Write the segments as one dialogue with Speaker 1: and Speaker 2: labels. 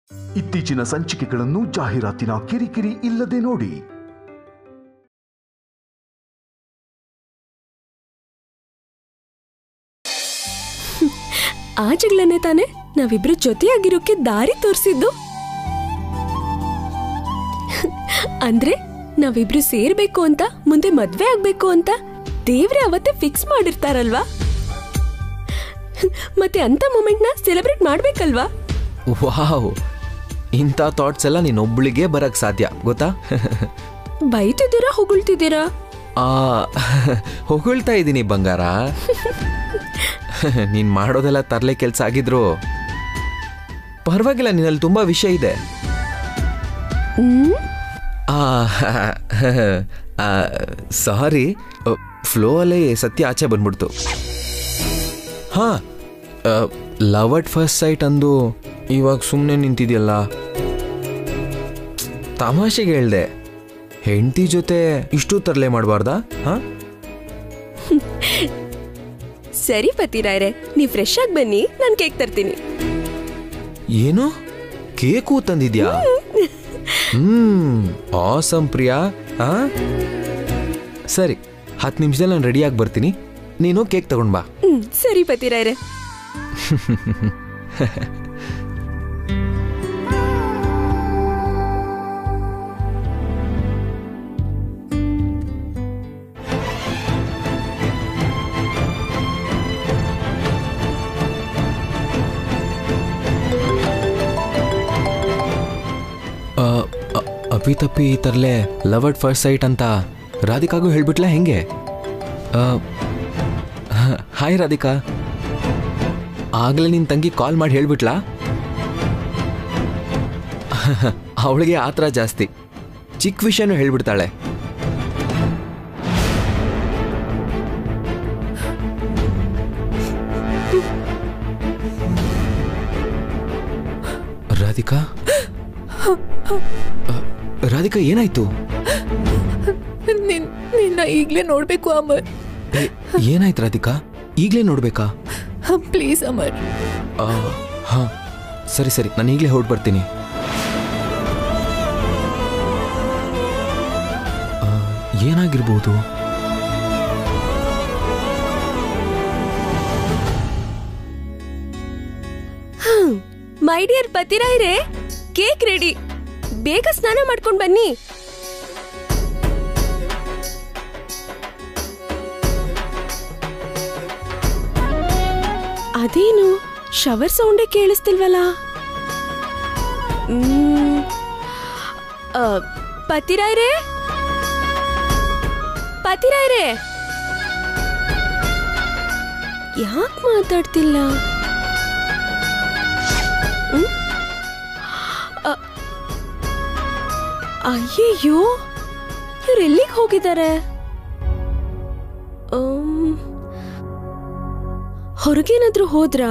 Speaker 1: ಇತ್ತೀಚಿನ ಸಂಚಿಕೆಗಳನ್ನು ಜಾಹೀರಾತಿನ ಕಿರಿಕಿರಿ ಇಲ್ಲದೆ ನೋಡಿ
Speaker 2: ಆ ಜಗಳನ್ನೇ ತಾನೆ ನಾವಿಬ್ರು ಜೊತೆಯಾಗಿರೋಕೆ ದಾರಿ ತೋರಿಸಿದ್ದು ಅಂದ್ರೆ ನಾವಿಬ್ರು ಸೇರ್ಬೇಕು ಅಂತ ಮುಂದೆ ಮದ್ವೆ ಆಗ್ಬೇಕು ಅಂತ ದೇವ್ರೆ ಅವತ್ತೇ ಫಿಕ್ಸ್ ಮಾಡಿರ್ತಾರಲ್ವಾ ಮತ್ತೆ ಅಂತ ಮೂಮೆಂಟ್ ನ ಸೆಲೆಬ್ರೇಟ್ ಮಾಡ್ಬೇಕಲ್ವಾ
Speaker 3: ವಾವ್ ಇಂಥ ಥಾಟ್ಸ್ ಎಲ್ಲ ನೀನೊಬ್ಳಿಗೆ ಬರಕ್ ಸಾಧ್ಯ ಗೊತ್ತಾ
Speaker 2: ಬೈತಿದ್ದೀರಾ ಹೊಗಳ್ತಿದ್ದೀರಾ
Speaker 3: ಆ ಹೊಗಳ್ತಾ ಇದ್ದೀನಿ ಬಂಗಾರ ನೀನ್ ಮಾಡೋದೆಲ್ಲ ತರಲೆ ಕೆಲಸ ಆಗಿದ್ರು ಪರವಾಗಿಲ್ಲ ನಿನ್ನಲ್ಲಿ ತುಂಬಾ ವಿಷಯ ಇದೆ
Speaker 2: ಹ್ಮ್
Speaker 3: ಸಾರಿ ಫ್ಲೋ ಅಲ್ಲೇ ಸತ್ಯ ಆಚೆ ಬಂದ್ಬಿಡ್ತು ಹಾ ಲವ್ ಅಟ್ ಫಸ್ಟ್ ಸೈಟ್ ಅಂದು ಇವಾಗ ಸುಮ್ಮನೆ ನಿಂತಿದ್ಯಲ್ಲ ತಮಾಷೆಗೆ ಹೇಳ್ದೆ ಹೆಂಡತಿ ಜೊತೆ ಇಷ್ಟು ತರಲೆ ಮಾಡಬಾರ್ದಾ ಹಾ
Speaker 2: ಸರಿ ಪತಿರಾಯ್ರೆ ನೀವ್ ಫ್ರೆಶ್ ಆಗಿ ಬನ್ನಿ ನಾನ್ ಕೇಕ್ ತರ್ತೀನಿ
Speaker 3: ಏನು ಕೇಕು ತಂದಿದ್ಯಾ ಹ್ಮ್ ಆಸಮ್ ಪ್ರಿಯಾ ಆ ಸರಿ ಹತ್ತು ನಿಮಿಷದಲ್ಲಿ ನಾನು ರೆಡಿಯಾಗಿ ಬರ್ತೀನಿ ನೀನು ಕೇಕ್ ತಗೊಂಡ್ ಬಾ
Speaker 2: ಹ್ಮ್ ಸರಿ ಪತಿರಾಯ್ರೆ
Speaker 3: ಆ, ಅ- ಅಪ್ಪಿ ತಪ್ಪಿ ತರಲೆ ಲವ್ ಅಟ್ ಫಸ್ಟ್ ಸೈಟ್ ಅಂತ ರಾಧಿಕಾಗೂ ಹೇಳ್ಬಿಟ್ಲಾ ಹೆಂಗೆ ಆ, ಹ- ಹಾಯ್ ರಾಧಿಕಾ ಆಗ್ಲೇ ನಿನ್ ತಂಗಿ ಕಾಲ್ ಮಾಡಿ ಹೇಳ್ಬಿಟ್ಲಾ ಅವಳಿಗೆ ಆ ಥರ ಜಾಸ್ತಿ ಚಿಕ್ಕ ವಿಷಯನೂ ಹೇಳ್ಬಿಡ್ತಾಳೆ ರಾಧಿಕಾ ಆ, ರಾಧಿಕಾ ಏನಾಯ್ತು
Speaker 4: ನಿನ್ ನಿನ್ನ ಈಗಲೇ ನೋಡ್ಬೇಕು ಅಮರ್
Speaker 3: ಏ, ಏನಾಯ್ತು ರಾಧಿಕಾ ಈಗಲೇ ನೋಡ್ಬೇಕಾ
Speaker 4: ಪ್ಲೀಸ್ ಅಮರ್
Speaker 3: ಆ, ಹಾ ಸರಿ ಸರಿ ನಾನು ಈಗಲೇ ಹೊರಟು ಬರ್ತೀನಿ ಆ, ಏನಾಗಿರ್ಬೋದು
Speaker 2: ಮೈ ಡಿಯರ್ ಪತಿರಾಯ್ರೆ ಕೇಕ್ ರೆಡಿ ಬೇಗ ಸ್ನಾನ ಮಾಡ್ಕೊಂಡ್ ಬನ್ನಿ ಅದೇನು ಶವರ್ ಸೌಂಡೇ ಕೇಳಿಸ್ತಿಲ್ವಲ್ಲ ಮ್, ಆ, ಪತಿರಾಯ್ರೆ ಪತಿರಾಯ್ರೆ ಯಾಕೆ ಮಾತಾಡ್ತಿಲ್ಲ ಅಯ್ಯಯ್ಯೋ ಇವ್ರು ಎಲ್ಲಿಗೆ ಹೋಗಿದ್ದಾರೆ ಆಮ್, ಹೊರಗೇನಾದ್ರೂ ಹೋದ್ರಾ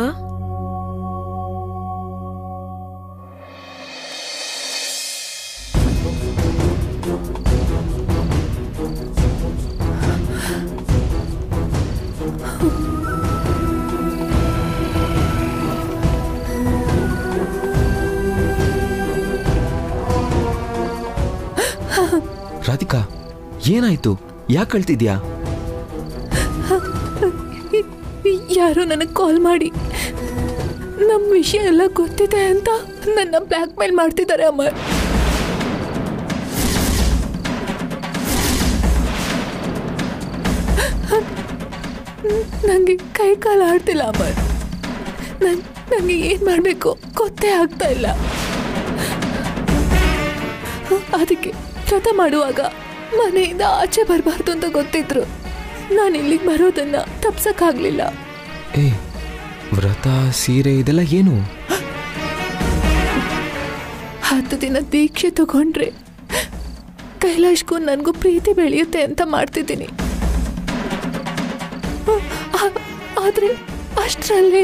Speaker 3: ರಾಧಿಕಾ ಏನಾಯ್ತು ಯಾಕೆ ಕಳ್ತಿದ್ಯಾ
Speaker 4: ಯಾರೋ ನನಗೆ ಕಾಲ್ ಮಾಡಿ ನಮ್ಮ ವಿಷಯ ಎಲ್ಲ ಗೊತ್ತಿದೆ ಅಂತ ನನ್ನ ಬ್ಲ್ಯಾಕ್ ಮೇಲ್ ಮಾಡ್ತಿದ್ದಾರೆ ಅಮರ್ ನನಗೆ ಕೈ ಕಾಲು ಆಡ್ತಿಲ್ಲ ಅಮರ್ ನನ್ ನನಗೆ ಏನು ಮಾಡಬೇಕು ಗೊತ್ತೇ ಆಗ್ತಾ ಇಲ್ಲ ಅದಕ್ಕೆ ವ್ರತ ಮಾಡುವಾಗ ಮನೆಯಿಂದ ಆಚೆ ಬರಬಾರ್ದು ಅಂತ ಗೊತ್ತಿದ್ರು ನಾನು ಇಲ್ಲಿಗೆ ಬರೋದನ್ನ ತಪ್ಸಕ್ಕಾಗ್ಲಿಲ್ಲ
Speaker 3: ಏ ವ್ರತ ಸೀರೆ ಇದೆಲ್ಲ ಏನು
Speaker 4: ಹತ್ತು ದಿನ ದೀಕ್ಷೆ ತಗೊಂಡ್ರೆ ಕೈಲಾಶ್ಗೂ ನನಗೂ ಪ್ರೀತಿ ಬೆಳೆಯುತ್ತೆ ಅಂತ ಮಾಡ್ತಿದ್ದೀನಿ ಆ- ಆದ್ರೆ ಅಷ್ಟರಲ್ಲಿ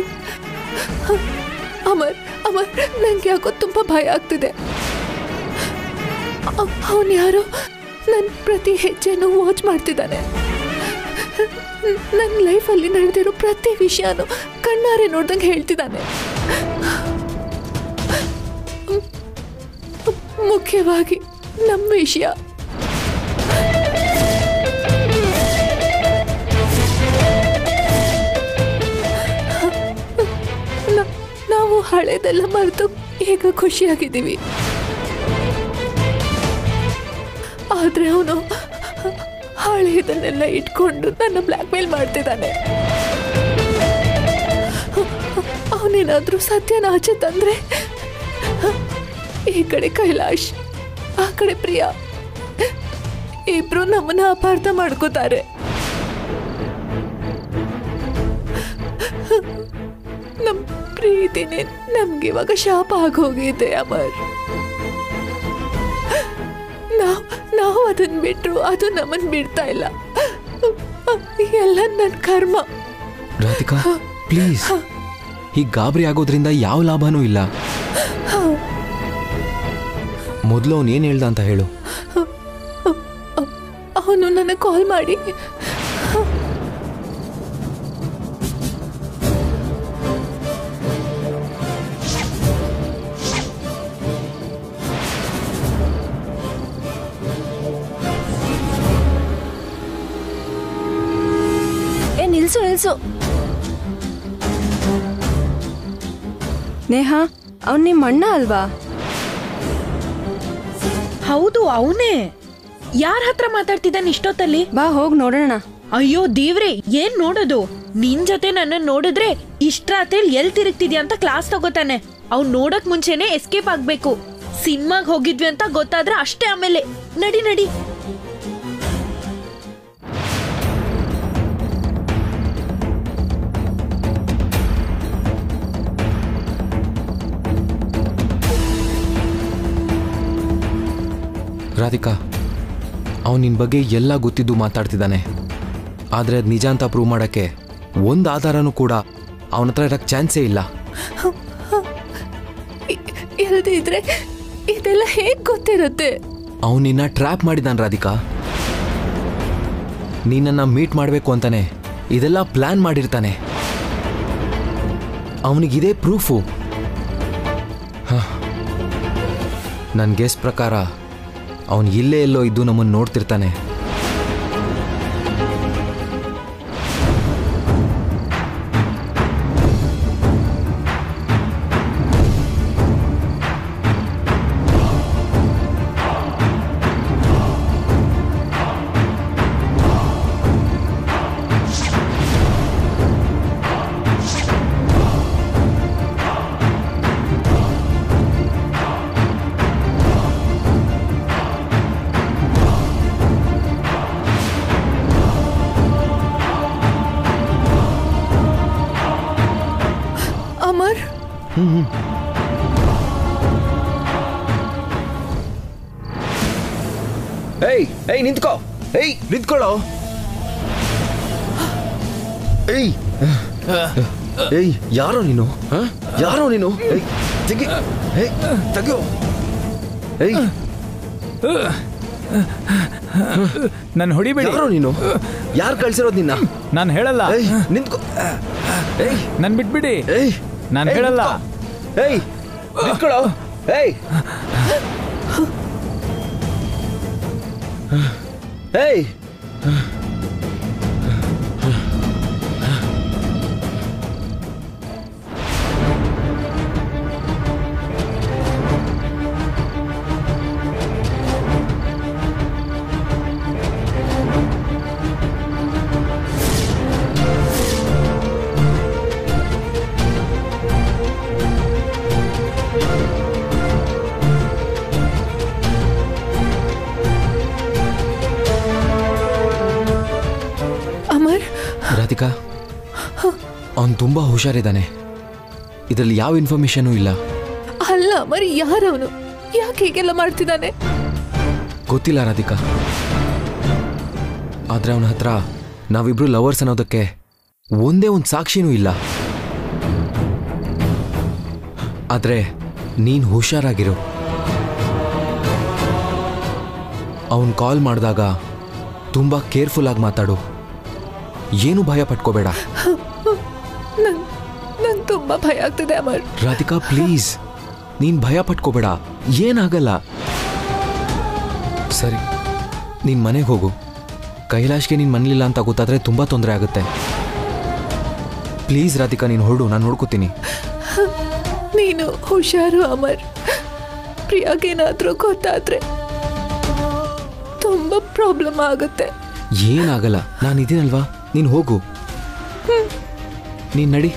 Speaker 4: ಅಮರ್ ಅಮರ್ ನಂಗೆ ಯಾಕೋ ತುಂಬ ಭಯ ಆಗ್ತಿದೆ ಅವನು ಯಾರೋ ನನ್ನ ಪ್ರತಿ ಹೆಜ್ಜೆನೂ ವಾಚ್ ಮಾಡ್ತಿದ್ದಾನೆ ನನ್ನ ಲೈಫಲ್ಲಿ ನಡೆದಿರೋ ಪ್ರತಿ ವಿಷಯನೂ ಕಣ್ಣಾರೆ ನೋಡ್ದಂಗೆ ಹೇಳ್ತಿದ್ದಾನೆ ಮುಖ್ಯವಾಗಿ ನಮ್ಮ ವಿಷಯ ನ- ನಾವು ಹಳೇದೆಲ್ಲ ಮರೆತು ಈಗ ಖುಷಿಯಾಗಿದ್ದೀವಿ ಆದ್ರೆ ಅವನು ಹಳೆಯದನ್ನೆಲ್ಲ ಇಟ್ಕೊಂಡು ನನ್ನ ಬ್ಲ್ಯಾಕ್ ಮೇಲ್ ಮಾಡ್ತಿದ್ದಾನೆ ಅವನೇನಾದ್ರೂ ಸತ್ಯನ ಆಚೆ ತಂದ್ರೆ ಈ ಕಡೆ ಕೈಲಾಶ್ ಆ ಕಡೆ ಪ್ರಿಯಾ ಇಬ್ರು ನಮ್ಮನ್ನ ಅಪಾರ್ಥ ಮಾಡ್ಕೋತಾರೆ ನಮ್ ಪ್ರೀತಿನೇ ನಮ್ಗೆ ಇವಾಗ ಶಾಪ ಆಗೋಗಿದೆ ಅಮರ್ ನಾವ್ ನಾವು ಅದನ್ನ ಬಿಟ್ರು ಅದು ನಮ್ಮನ್ ಬಿಡ್ತಾ ಇಲ್ಲ ಎಲ್ಲ ನನ್ನ ಕರ್ಮ
Speaker 3: ರಾಧಿಕಾ ಪ್ಲೀಸ್ ಹೀಗೆ ಗಾಬರಿ ಆಗೋದ್ರಿಂದ ಯಾವ ಲಾಭನೂ ಇಲ್ಲ ಮೊದಲು ಅವನು ಏನು ಹೇಳ್ದ ಅಂತ ಹೇಳು
Speaker 4: ಅವನು ನನಗೆ ಕಾಲ್ ಮಾಡಿ
Speaker 5: ಏ ನಿಲ್ಸು ನಿಲ್ಸು ನೇಹಾ ಅವ್ನ್ ನಿಮ್ಮ ಅಣ್ಣ ಅಲ್ವಾ
Speaker 6: ಹೌದು ಅವನೇ ಯಾರ ಹತ್ರ ಮಾತಾಡ್ತಿದ್ದಾನೆ ಇಷ್ಟೊತ್ತಲ್ಲಿ
Speaker 5: ಬಾ ಹೋಗ್ ನೋಡೋಣ
Speaker 6: ಅಯ್ಯೋ ದೇವ್ರೆ ಏನ್ ನೋಡೋದು ನಿನ್ ಜೊತೆ ನನ್ನ ನೋಡಿದ್ರೆ ಇಷ್ಟ ರಾತ್ರಿ ಎಲ್ ತಿರುಗ್ತಿದ್ಯಾ ಅಂತ ಕ್ಲಾಸ್ ತಗೋತಾನೆ ಅವ್ನ್ ನೋಡಕ್ ಮುಂಚೆನೆ ಎಸ್ಕೇಪ್ ಆಗ್ಬೇಕು ಸಿನಿಮಾಗ್ ಹೋಗಿದ್ವಿ ಅಂತ ಗೊತ್ತಾದ್ರೆ ಅಷ್ಟೇ ಆಮೇಲೆ ನಡಿ ನಡಿ
Speaker 3: ರಾಧಿಕಾ ಅವನು ನಿನ್ನ ಬಗ್ಗೆ ಎಲ್ಲ ಗೊತ್ತಿದ್ದು ಮಾತಾಡ್ತಿದ್ದಾನೆ ಆದರೆ ಅದು ನಿಜ ಅಂತ ಪ್ರೂವ್ ಮಾಡೋಕ್ಕೆ ಒಂದು ಆಧಾರನೂ ಕೂಡ ಅವನ ಹತ್ರ ಇರೋಕ್ಕೆ ಚಾನ್ಸೇ ಇಲ್ಲ
Speaker 4: ಇಲ್ಲದೆ ಇದ್ರೆ ಇದೆಲ್ಲ ಹೇಗ್ ಗೊತ್ತಿರುತ್ತೆ
Speaker 3: ಅವನು ನಿನ್ನ ಟ್ರ್ಯಾಪ್ ಮಾಡಿದಾನೆ ರಾಧಿಕಾ ನೀನನ್ನು ಮೀಟ್ ಮಾಡಬೇಕು ಅಂತಾನೆ ಇದೆಲ್ಲ ಪ್ಲ್ಯಾನ್ ಮಾಡಿರ್ತಾನೆ ಅವನಿಗಿದೇ ಪ್ರೂಫು ನನ್ನ ಗೆಸ್ ಪ್ರಕಾರ ಅವನು ಇಲ್ಲೇ ಎಲ್ಲೋ ಇದ್ದು ನಮ್ಮನ್ನು ನೋಡ್ತಿರ್ತಾನೆ
Speaker 4: ಅಮರ್
Speaker 3: ಏಯ್ ಏಯ್ ನಿಂತ್ಕೋ ಏಯ್ ನಿಂತ್ಕೊಳ್ಳೋ ಏಯ್ ಏಯ್ ಯಾರೋ ನೀನು ಹ? ಯಾರೋ ನೀನು ಏಯ್ ತೆಗಿ ಏಯ್ ತೆಗಿಯೋ ಏಯ್
Speaker 7: ನಾನು ಹೊಡಿಬೇಡಿ
Speaker 3: ಯಾರೋ ನೀನು ಯಾರು ಕಳ್ಸಿರೋದು ನಿನ್ನ
Speaker 7: ನಾನು ಹೇಳಲ್ಲ
Speaker 3: ಏಯ್ ನಿಂತ್ಕೋ ಏಯ್
Speaker 7: ನನ್ ಬಿಟ್ಬಿಡಿ
Speaker 3: ಏಯ್
Speaker 7: ನಾನ್
Speaker 3: ಏಯ್,
Speaker 7: ಹೇಳಲ್ಲ.
Speaker 3: ನಿಂತ್ಕೋ. ಏಯ್ ನಿಂತ್ಕೊಳ್ಳೋ ಏಯ್ ಏಯ್
Speaker 4: ಅಮರ್
Speaker 3: ರಾಧಿಕಾ ಅವನು ತುಂಬ ಹುಷಾರಿದ್ದಾನೆ ಇದರಲ್ಲಿ ಯಾವ ಇನ್ಫಾರ್ಮೇಶನೂ ಇಲ್ಲ
Speaker 4: ಅಲ್ಲ ಅಮರ್ ಯಾರವನು ಯಾಕೆ ಹೀಗೆಲ್ಲ ಮಾಡ್ತಿದ್ದಾನೆ
Speaker 3: ಗೊತ್ತಿಲ್ಲ ರಾಧಿಕಾ ಆದರೆ ಅವನ ಹತ್ರ ನಾವಿಬ್ರು ಲವರ್ಸ್ ಅನ್ನೋದಕ್ಕೆ ಒಂದೇ ಒಂದು ಸಾಕ್ಷಿನೂ ಇಲ್ಲ ಆದರೆ ನೀನು ಹುಷಾರಾಗಿರು ಅವನು ಕಾಲ್ ಮಾಡಿದಾಗ ತುಂಬ ಕೇರ್ಫುಲ್ ಆಗಿ ಮಾತಾಡು ಏನು ಭಯ ಪಟ್ಕೋಬೇಡ
Speaker 4: ನಂಗೆ ತುಂಬಾ ಭಯ ಆಗ್ತಿದೆ ಅಮರ್
Speaker 3: ರಾಧಿಕಾ ಪ್ಲೀಸ್ ನೀನ್ ಭಯ ಪಟ್ಕೋಬೇಡ ಏನಾಗಲ್ಲ ಸರಿ ನೀನ್ ಮನೆಗೆ ಹೋಗು ಕೈಲಾಶ್ಗೆ ನೀನ್ ಮನೇಲಿಲ್ಲ ಅಂತ ಗೊತ್ತಾದ್ರೆ ತುಂಬಾ ತೊಂದರೆ ಆಗುತ್ತೆ ಪ್ಲೀಸ್ ರಾಧಿಕಾ ನೀನು ಹೊರಡು ನಾನು ನೋಡ್ಕೋತೀನಿ
Speaker 4: ನೀನು ಹುಷಾರು ಅಮರ್ ಪ್ರಿಯಾಗೇನಾದ್ರೂ ಗೊತ್ತಾದ್ರೆ ತುಂಬ ಪ್ರಾಬ್ಲಮ್ ಆಗುತ್ತೆ
Speaker 3: ಏನಾಗಲ್ಲ ನಾನು ಇದೀನಲ್ವಾ ನೀನು ಹೋಗು ನೀನ್ ನಡಿ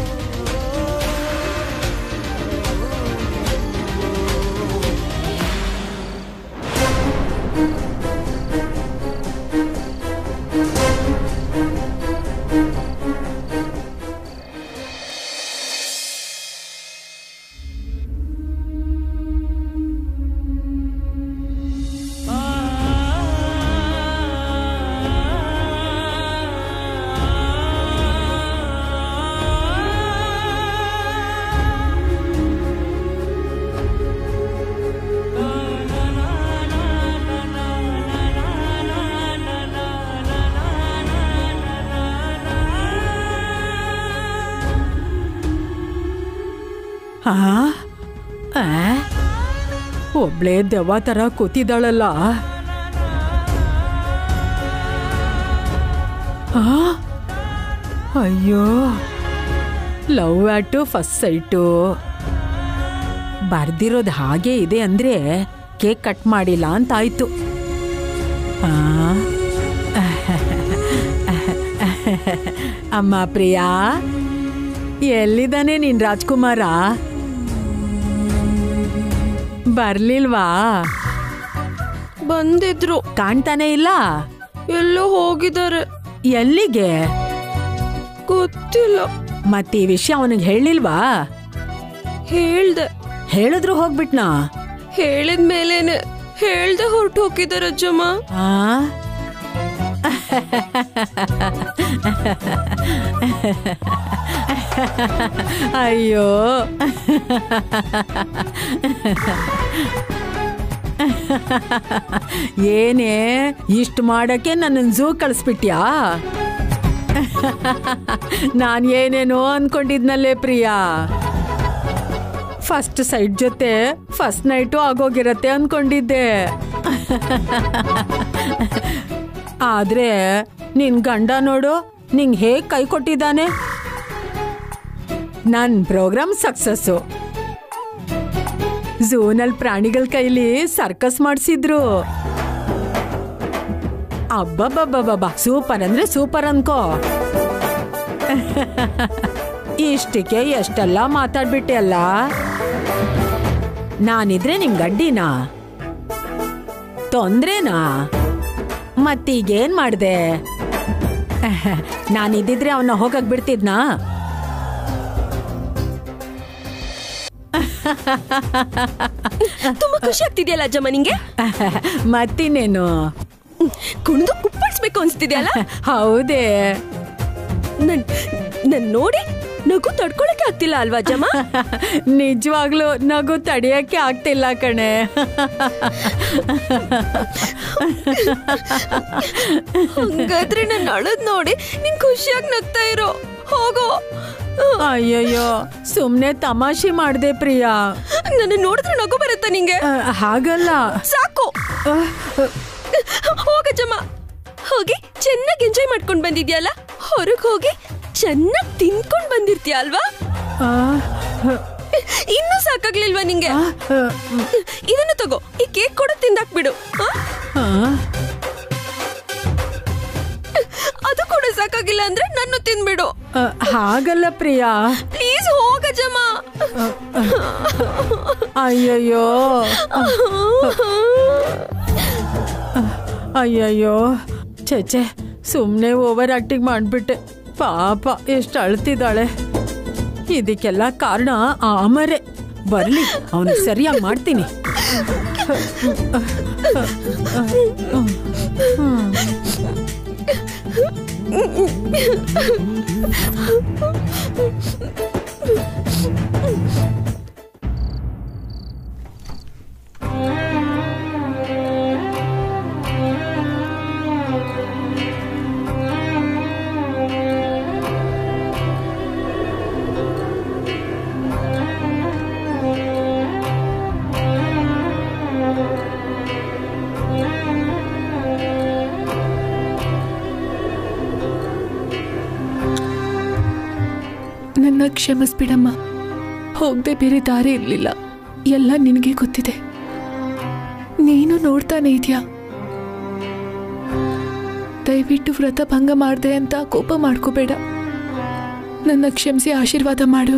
Speaker 8: ಆ ಆ? ಒಬ್ಳೇ ದೆವ್ವ ಥರ ಕೂತಿದ್ದಾಳಲ್ಲ ಆ? ಅಯ್ಯೋ ಲವ್ ಆಟು ಫಸ್ಟ್ ಸೈಟು ಬರ್ದಿರೋದು ಹಾಗೆ ಇದೆ ಅಂದ್ರೆ ಕೇಕ್ ಕಟ್ ಮಾಡಿಲ್ಲ ಅಂತಾಯ್ತು ಆ? ಅಮ್ಮ ಪ್ರಿಯಾ ಎಲ್ಲಿದ್ದಾನೆ ನೀನ್ ರಾಜ್ಕುಮಾರ ಬರ್ಲಿಲ್ವಾ
Speaker 5: ಬಂದಿದ್ರು
Speaker 8: ಕಾಣ್ತಾನೆ ಇಲ್ಲ
Speaker 5: ಎಲ್ಲೋ ಹೋಗಿದ್ದಾರೆ
Speaker 8: ಎಲ್ಲಿಗೆ
Speaker 5: ಗೊತ್ತಿಲ್ಲ
Speaker 8: ಮತ್ತೆ ಈ ವಿಷಯ ಅವನಿಗೆ ಹೇಳಿಲ್ವಾ
Speaker 5: ಹೇಳ್ದೆ
Speaker 8: ಹೇಳಿದ್ರು ಹೋಗ್ಬಿಟ್ನಾ
Speaker 5: ಹೇಳಿದ ಮೇಲೇನೆ ಹೇಳ್ದೆ ಹೊರಟು ಹೋಗಿದ್ದಾರೆ ಅಜ್ಜಮ್ಮ
Speaker 8: ಆ ಅಯ್ಯೋ ಏನೇ ಇಷ್ಟು ಮಾಡಕ್ಕೆ ನನ್ನ ಝೂ ಕಳಿಸ್ಬಿಟ್ಯಾ ನಾನು ಏನೇನೋ ಅನ್ಕೊಂಡಿದ್ನಲ್ಲೇ ಪ್ರಿಯಾ ಫಸ್ಟ್ ಸೈಟ್ ಜೊತೆ ಫಸ್ಟ್ ನೈಟು ಆಗೋಗಿರತ್ತೆ ಅನ್ಕೊಂಡಿದ್ದೆ ಆದ್ರೆ ನಿನ್ ಗಂಡ ನೋಡು ನಿಂಗ್ ಹೇಗ್ ಕೈ ಕೊಟ್ಟಿದ್ದಾನೆ ನನ್ ಪ್ರೋಗ್ರಾಮ್ ಸಕ್ಸಸ್ಸು ಝೂನಲ್ಲಿ ಪ್ರಾಣಿಗಳ ಕೈಲಿ ಸರ್ಕಸ್ ಮಾಡಿಸಿದ್ರು ಅಬ್ಬಬ್ಬಬ್ಬಬ್ಬ ಸೂಪರ್ ಅಂದ್ರೆ ಸೂಪರ್ ಅನ್ಕೋ ಇಷ್ಟಕ್ಕೆ ಎಷ್ಟೆಲ್ಲ ಮಾತಾಡ್ಬಿಟ್ಟೆ ಅಲ್ಲ ನಾನಿದ್ರೆ ನಿಮ್ ಗಡ್ಡಿನಾ ತೊಂದ್ರೆನಾ ಮತ್ತೀಗೇನ್ ಮಾಡ್ದೆ ನಾನಿದ್ದಿದ್ರೆ ಅವನ್ನ ಹೋಗಕ್ ಬಿಡ್ತಿದ್ನಾ
Speaker 5: ತುಂಬಾ ಖುಷಿ ಆಗ್ತಿದ್ಯಲ್ಲ ಅಜ್ಜಮ್ಮ ನಿಂಗೆ
Speaker 8: ಮತ್ತಿನ್ನೇನು
Speaker 5: ಕುಣಿದು ಕುಪ್ಪಳಿಸ್ಬೇಕು ಅನ್ಸ್ತಿದ್ಯಲ್ಲ
Speaker 8: ಹೌದೇ
Speaker 5: ನನ್ ನನ್ ನೋಡಿ ನಗು ತಡ್ಕೊಳಕ್ಕೆ ಆಗ್ತಿಲ್ಲ ಅಲ್ವಾ ಅಜ್ಜಮ್ಮ
Speaker 8: ನಿಜವಾಗ್ಲೂ ನಗು ತಡಿಯಕ್ಕೆ ಆಗ್ತಿಲ್ಲ ಕಣೆ
Speaker 5: ಹಂಗಾದ್ರೆ ನನ್ ಅಳದ್ ನೋಡಿ ನೀನ್ ಖುಷಿಯಾಗಿ ನಗ್ತಾ ಇರೋ ಹೋಗೋ
Speaker 8: ಅಯ್ಯಯ್ಯೋ ಸುಮ್ನೆ ತಮಾಷೆ ಮಾಡ್ದೆ ಪ್ರಿಯಾ
Speaker 5: ನನ್ನ ನೋಡಿದ್ರೆ ನಗು ಬರುತ್ತಾ ನಿಂಗೆ
Speaker 8: ಆ, ಹಾಗಲ್ಲ
Speaker 5: ಸಾಕು ಹೋಗಜ್ಜಮ್ಮ ಹೋಗಿ ಚೆನ್ನಾಗಿ ಎಂಜಾಯ್ ಮಾಡ್ಕೊಂಡ್ ಬಂದಿದ್ಯಲ್ಲ ಹೊರಗ್ ಹೋಗಿ ಚೆನ್ನಾಗಿ ತಿನ್ಕೊಂಡ್ ಬಂದಿರ್ತೀಯ ಅಲ್ವಾ
Speaker 8: ಆ,
Speaker 5: ಇನ್ನೂ ಸಾಕಾಗ್ಲಿಲ್ವಾ ನಿಂಗೆ
Speaker 8: ಆ,
Speaker 5: ಇದನ್ನು ತಗೋ ಈ ಕೇಕ್ ಕೂಡ ತಿಂದಾಕ್ಬಿಡು ಆ?
Speaker 8: ಆ,
Speaker 5: ಅದು ಕೂಡ ಸಾಕಾಗಿಲ್ಲ ಅಂದ್ರೆ ನನ್ನ ತಿಂದ್ಬಿಡು
Speaker 8: ಆ, ಹಾಗಲ್ಲ ಪ್ರಿಯಾ
Speaker 5: ಪ್ಲೀಸ್ ಹೋಗಜ್ಜಮ್ಮ
Speaker 8: ಅಯ್ಯಯ್ಯೋ ಅಯ್ಯಯ್ಯೋ ಛೆ ಸುಮ್ಮನೆ ಓವರ್ ಆಕ್ಟಿಂಗ್ ಮಾಡ್ಬಿಟ್ಟೆ ಪಾಪ ಎಷ್ಟು ಅಳ್ತಿದ್ದಾಳೆ ಇದಕ್ಕೆಲ್ಲ ಕಾರಣ ಆ ಅಮರೆ ಬರ್ಲಿ ಅವನಿಗೆ ಸರಿಯಾಗಿ ಮಾಡ್ತೀನಿ
Speaker 4: ನನ್ನ ಕ್ಷಮಿಸ್ಬಿಡಮ್ಮ ಹೋಗದೆ ಬೇರೆ ದಾರಿ ಇರಲಿಲ್ಲ ಎಲ್ಲ ನಿನಗೆ ಗೊತ್ತಿದೆ ನೀನು ನೋಡ್ತಾನೆ ಇದೆಯಾ ದಯವಿಟ್ಟು ವ್ರತ ಭಂಗ ಮಾಡ್ದೆ ಅಂತ ಕೋಪ ಮಾಡ್ಕೋಬೇಡ ನನ್ನ ಕ್ಷಮಿಸಿ ಆಶೀರ್ವಾದ ಮಾಡು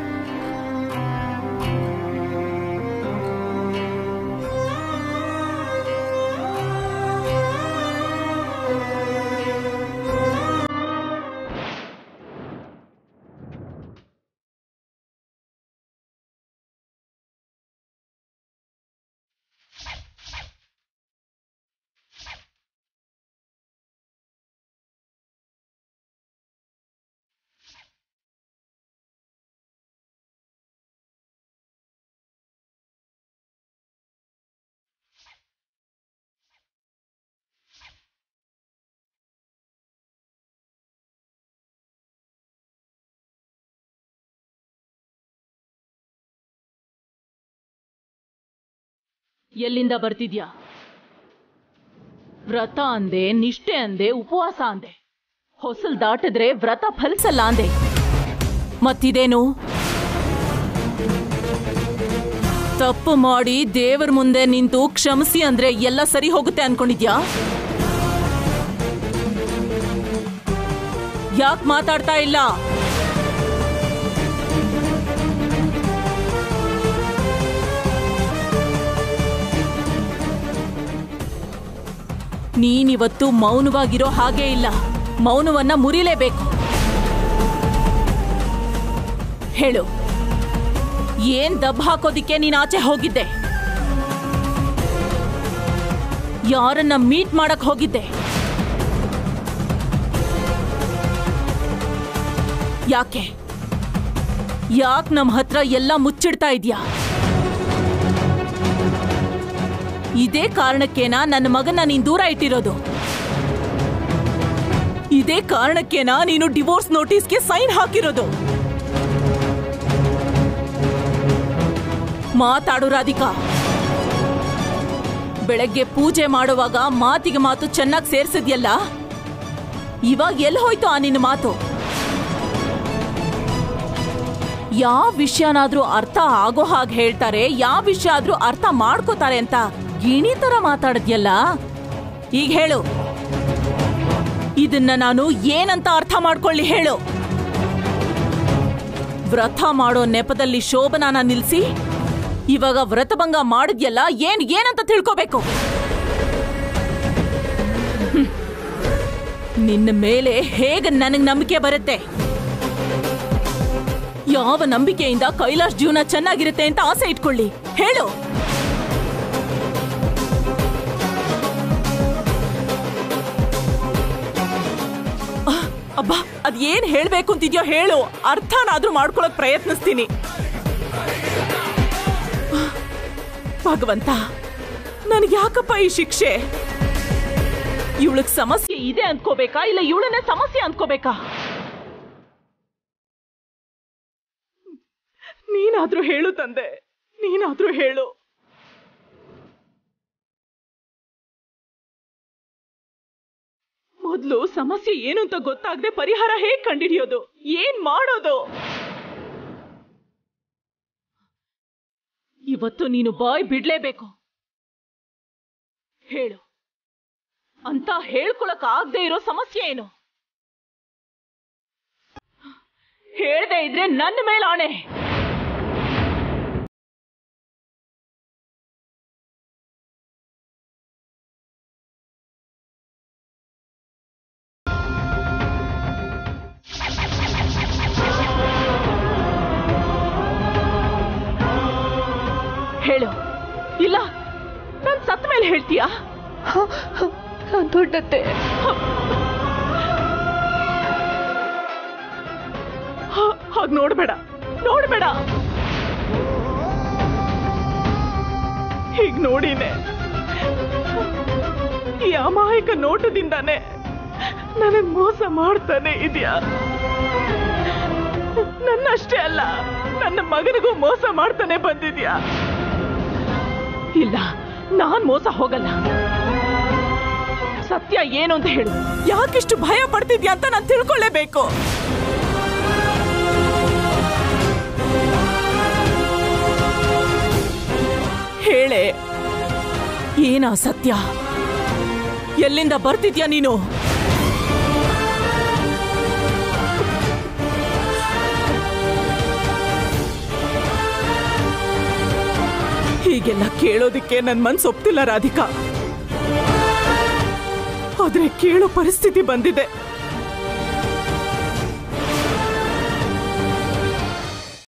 Speaker 9: ಎಲ್ಲಿಂದ ಬರ್ತಿದ್ಯಾ ವ್ರತ ಅಂದೆ ನಿಷ್ಠೆ ಅಂದೆ ಉಪವಾಸ ಅಂದೆ ಹೊಸಲ್ ದಾಟಿದ್ರೆ ವ್ರತ ಫಲಿಸಲ್ಲ ಅಂದೆ ಮತ್ತಿದೇನು ತಪ್ಪು ಮಾಡಿ ದೇವರ ಮುಂದೆ ನಿಂತು ಕ್ಷಮಿಸಿ ಅಂದ್ರೆ ಎಲ್ಲ ಸರಿ ಹೋಗುತ್ತೆ ಅನ್ಕೊಂಡಿದ್ಯಾ ಯಾಕೆ ಮಾತಾಡ್ತಾ ಇಲ್ಲ ನೀನಿವತ್ತು ಮೌನವಾಗಿರೋ ಹಾಗೇ ಇಲ್ಲ ಮೌನವನ್ನ ಮುರಿಲೇಬೇಕು ಹೇಳು ಏನ್ ದಬ್ ಹಾಕೋದಿಕ್ಕೆ ನೀನ್ ಆಚೆ ಹೋಗಿದ್ದೆ ಯಾರನ್ನ ಮೀಟ್ ಮಾಡಕ್ ಹೋಗಿದ್ದೆ ಯಾಕೆ ಯಾಕ್ ನಮ್ ಹತ್ರ ಎಲ್ಲ ಮುಚ್ಚಿಡ್ತಾ ಇದ್ಯಾ ಇದೇ ಕಾರಣಕ್ಕೇನಾ ನನ್ನ ಮಗನ ನೀನ್ ದೂರ ಇಟ್ಟಿರೋದು ಇದೇ ಕಾರಣಕ್ಕೇನಾ ನೀನು ಡಿವೋರ್ಸ್ ನೋಟಿಸ್ಗೆ ಸೈನ್ ಹಾಕಿರೋದು ಮಾತಾಡು ರಾಧಿಕಾ ಬೆಳಗ್ಗೆ ಪೂಜೆ ಮಾಡುವಾಗ ಮಾತಿಗೆ ಮಾತು ಚೆನ್ನಾಗಿ ಸೇರ್ಸಿದ್ಯಲ್ಲ ಇವಾಗ ಎಲ್ಲಿ ಹೋಯ್ತು ಆ ನಿನ್ನ ಮಾತು ಯಾವ ವಿಷಯನಾದ್ರೂ ಅರ್ಥ ಆಗೋ ಹಾಗೆ ಹೇಳ್ತಾರೆ ಯಾವ ವಿಷಯ ಆದ್ರೂ ಅರ್ಥ ಮಾಡ್ಕೋತಾರೆ ಅಂತ ಗಿಣಿ ತರ ಮಾತಾಡಿದ್ಯಲ್ಲ ಈಗ ಹೇಳು ಇದನ್ನ ನಾನು ಏನಂತ ಅರ್ಥ ಮಾಡ್ಕೊಳ್ಳಿ ಹೇಳು ವ್ರತ ಮಾಡೋ ನೆಪದಲ್ಲಿ ಶೋಭನಾನ ನಿಲ್ಸಿ ಇವಾಗ ವ್ರತಭಂಗ ಮಾಡಿದ್ಯಲ್ಲ ಏನ್ ಏನಂತ ತಿಳ್ಕೋಬೇಕು ಹ್ಮ್. ನಿನ್ನ ಮೇಲೆ ಹೇಗೆ ನನಗ್ ನಂಬಿಕೆ ಬರುತ್ತೆ ಯಾವ ನಂಬಿಕೆಯಿಂದ ಕೈಲಾಶ್ ಜೀವನ ಚೆನ್ನಾಗಿರುತ್ತೆ ಅಂತ ಆಸೆ ಇಟ್ಕೊಳ್ಳಿ ಹೇಳು ಅಹ್, ಅಬ್ಬಾ ಅದ್ ಏನ್ ಹೇಳ್ಬೇಕು ಅಂತಿದ್ಯೋ ಹೇಳು ಅರ್ಥನಾದ್ರೂ ಮಾಡ್ಕೊಳಕ್ ಪ್ರಯತ್ನಿಸ್ತೀನಿ ಅಹ್, ಭಗವಂತ ನನಗೆ ಯಾಕಪ್ಪ ಈ ಶಿಕ್ಷೆ ಇವಳಗ್ ಸಮಸ್ಯೆ ಇದೆ ಅನ್ಕೋಬೇಕಾ ಇಲ್ಲ ಇವಳನ್ನೇ ಸಮಸ್ಯೆ ಅನ್ಕೋಬೇಕಾ ನೀನಾದ್ರೂ ಹೇಳು ತಂದೆ ನೀನಾದ್ರೂ ಹೇಳು ಮೊದ್ಲು ಸಮಸ್ಯೆ ಏನು ಅಂತ ಗೊತ್ತಾಗದೆ ಪರಿಹಾರ ಹೇಗ್ ಕಂಡಿಡಿಯೋದು ಏನ್ ಮಾಡೋದು ಇವತ್ತು ನೀನು ಬಾಯ್ ಬಿಡ್ಲೇಬೇಕು ಹೇಳು ಅಂತ ಹೇಳ್ಕೊಳಕ್ ಆಗದೆ ಇರೋ ಸಮಸ್ಯೆ ಏನು ಹೇಳ್ದೆ ಇದ್ರೆ ನನ್ನ ಮೇಲೆ ಆಣೆ ಹೇಳು ಇಲ್ಲ ನಾನ್ ಸತ್ತ ಮೇಲೆ ಹೇಳ್ತೀಯಾ
Speaker 4: ದೊಡ್ಡತ್ತೆ
Speaker 9: ಹಾಗ ನೋಡ್ಬೇಡ ನೋಡ್ಬೇಡ ಹೀಗ್ ನೋಡಿನೆ ಈ ಅಮಾಯಕ ನೋಟದಿಂದಾನೆ ನನಗ್ ಮೋಸ ಮಾಡ್ತಾನೆ ಇದೆಯಾ ನನ್ನಷ್ಟೇ ಅಲ್ಲ ನನ್ನ ಮಗನಿಗೂ ಮೋಸ ಮಾಡ್ತಾನೆ ಬಂದಿದ್ಯಾ ಇಲ್ಲ ನಾನ್ ಮೋಸ ಹೋಗಲ್ಲ ಸತ್ಯ ಏನು ಅಂತ ಹೇಳು ಯಾಕಿಷ್ಟು ಭಯ ಪಡ್ತಿದ್ಯಾ ಅಂತ ನಾನು ತಿಳ್ಕೊಳ್ಳೇಬೇಕು ಏನಾ ಸತ್ಯ ಎಲ್ಲಿಂದ ಬರ್ತಿದ್ಯಾ ನೀನು ಹೀಗೆಲ್ಲ ಕೇಳೋದಿಕ್ಕೆ ನನ್ ಮನ್ಸು ಒಪ್ತಿಲ್ಲ ರಾಧಿಕಾ ಆದ್ರೆ ಕೇಳೋ ಪರಿಸ್ಥಿತಿ ಬಂದಿದೆ